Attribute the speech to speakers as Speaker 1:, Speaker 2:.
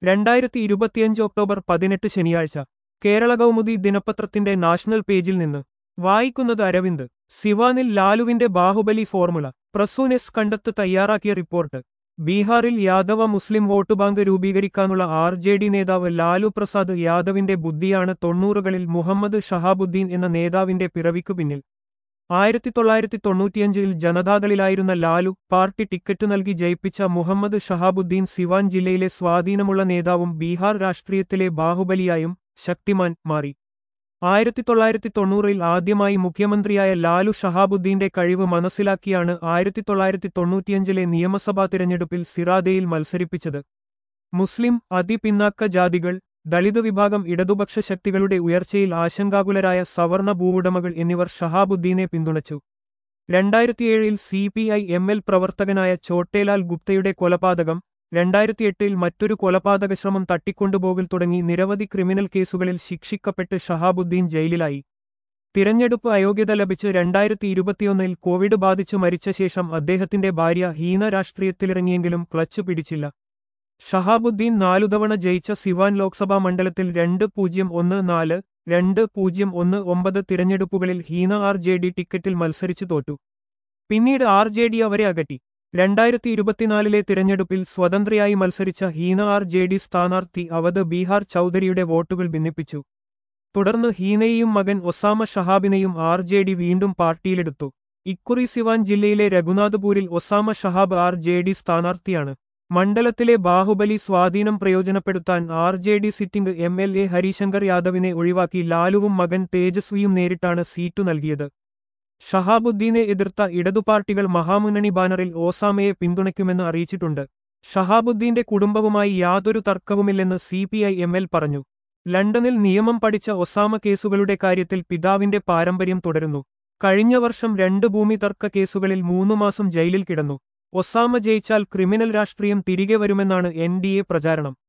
Speaker 1: രണ്ടായിരത്തി ഇരുപത്തിയഞ്ച് ഒക്ടോബർ പതിനെട്ട് ശനിയാഴ്ച കേരള കൗമുദി ദിനപത്രത്തിന്റെ നാഷണൽ പേജിൽ നിന്ന് വായിക്കുന്നത് അരവിന്ദ് സിവാനിൽ ലാലുവിന്റെ ബാഹുബലി ഫോർമുല പ്രസൂനെസ് കണ്ടെത്ത് തയ്യാറാക്കിയ റിപ്പോർട്ട് ബീഹാറിൽ യാദവ മുസ്ലിം വോട്ട് ബാങ്ക് രൂപീകരിക്കാനുള്ള ആർ ജെ ഡി നേതാവ് ലാലു പ്രസാദ് യാദവിന്റെ ബുദ്ധിയാണ് തൊണ്ണൂറുകളിൽ മുഹമ്മദ് ഷഹാബുദ്ദീൻ എന്ന നേതാവിന്റെ പിറവിക്കു പിന്നിൽ ആയിരത്തി തൊള്ളായിരത്തി തൊണ്ണൂറ്റിയഞ്ചിൽ ജനതാദളിലായിരുന്ന ലാലു പാർട്ടി ടിക്കറ്റ് നൽകി ജയിപ്പിച്ച മുഹമ്മദ് ഷഹാബുദ്ദീൻ സിവാൻ ജില്ലയിലെ സ്വാധീനമുള്ള നേതാവും ബീഹാർ രാഷ്ട്രീയത്തിലെ ബാഹുബലിയായും ശക്തിമാൻ മാറി ആയിരത്തി തൊള്ളായിരത്തി തൊണ്ണൂറിൽ ആദ്യമായി മുഖ്യമന്ത്രിയായ ലാലു ഷഹാബുദ്ദീന്റെ കഴിവ് മനസ്സിലാക്കിയാണ് ആയിരത്തി തൊള്ളായിരത്തി തൊണ്ണൂറ്റിയഞ്ചിലെ നിയമസഭാ തിരഞ്ഞെടുപ്പിൽ സിറാദയിൽ മത്സരിപ്പിച്ചത് മുസ്ലിം അതിപിന്നാക്ക ജാതികൾ ദളിത് വിഭാഗം ഇടതുപക്ഷ ശക്തികളുടെ ഉയർച്ചയിൽ ആശങ്കാകുലരായ സവർണ ഭൂവുടമകൾ എന്നിവർ ഷഹാബുദ്ദീനെ പിന്തുണച്ചു രണ്ടായിരത്തിയേഴിൽ C P I M L പ്രവർത്തകനായ ചോട്ടേലാൽ ഗുപ്തയുടെ കൊലപാതകം രണ്ടായിരത്തിയെട്ടിൽ മറ്റൊരു കൊലപാതക ശ്രമം തട്ടിക്കൊണ്ടുപോകൽ തുടങ്ങി നിരവധി ക്രിമിനൽ കേസുകളിൽ ശിക്ഷിക്കപ്പെട്ട് ഷഹാബുദ്ദീൻ ജയിലിലായി തിരഞ്ഞെടുപ്പ് അയോഗ്യത ലഭിച്ച് രണ്ടായിരത്തി ഇരുപത്തിയൊന്നിൽ കോവിഡ് ബാധിച്ചു മരിച്ച ശേഷം അദ്ദേഹത്തിന്റെ ഭാര്യ ഹീന രാഷ്ട്രീയത്തിലിറങ്ങിയെങ്കിലും ക്ലച്ച് പിടിച്ചില്ല ഷഹാബുദ്ദീൻ നാലുതവണ ജയിച്ച സിവാൻ ലോക്സഭാ മണ്ഡലത്തിൽ രണ്ട് പൂജ്യം ഒന്ന് നാല് രണ്ട് പൂജ്യം ഒന്ന് ഒമ്പത് തിരഞ്ഞെടുപ്പുകളിൽ ഹീന ആർ ജെ ഡി ടിക്കറ്റിൽ മത്സരിച്ചു തോറ്റു പിന്നീട് ആർ ജെ ഡി അവരെ അകറ്റി രണ്ടായിരത്തി ഇരുപത്തിനാലിലെ തിരഞ്ഞെടുപ്പിൽ സ്വതന്ത്രയായി മത്സരിച്ച ഹീന ആർ ജെ ഡി സ്ഥാനാർത്ഥി അവധ് ബീഹാർ ചൌധരിയുടെ വോട്ടുകൾ ഭിന്നിപ്പിച്ചു തുടർന്ന് ഹീനയെയും മകൻ ഒസാമ ഷഹാബിനെയും ആർ ജെ ഡി വീണ്ടും പാർട്ടിയിലെടുത്തു ഇക്കുറി സിവാൻ ജില്ലയിലെ രഘുനാഥപൂരിൽ Osama Shahab R J D സ്ഥാനാർത്ഥിയാണ് മണ്ഡലത്തിലെ ബാഹുബലി സ്വാധീനം പ്രയോജനപ്പെടുത്താൻ R J D sitting M L A Harishankar യാദവിനെ ഒഴിവാക്കി ലാലുവും മകൻ തേജസ്വിയും നേരിട്ടാണ് സീറ്റു നൽകിയത് ഷഹാബുദ്ദീനെ എതിർത്ത ഇടതുപാർട്ടികൾ മഹാമുന്നണി ബാനറിൽ ഓസാമയെ പിന്തുണയ്ക്കുമെന്ന് അറിയിച്ചിട്ടുണ്ട് ഷഹാബുദ്ദീന്റെ കുടുംബവുമായി യാതൊരു തർക്കവുമില്ലെന്ന് C P I M L പറഞ്ഞു ലണ്ടനിൽ നിയമം പഠിച്ച ഒസാമ കേസുകളുടെ കാര്യത്തിൽ പിതാവിന്റെ പാരമ്പര്യം തുടരുന്നു കഴിഞ്ഞ വർഷം രണ്ട് ഭൂമി തർക്ക കേസുകളിൽ മൂന്നു മാസം ജയിലിൽ കിടന്നു ഒസാമ ജയിച്ചാൽ ക്രിമിനൽ രാഷ്ട്രീയം തിരികെ വരുമെന്നാണ് എൻ പ്രചാരണം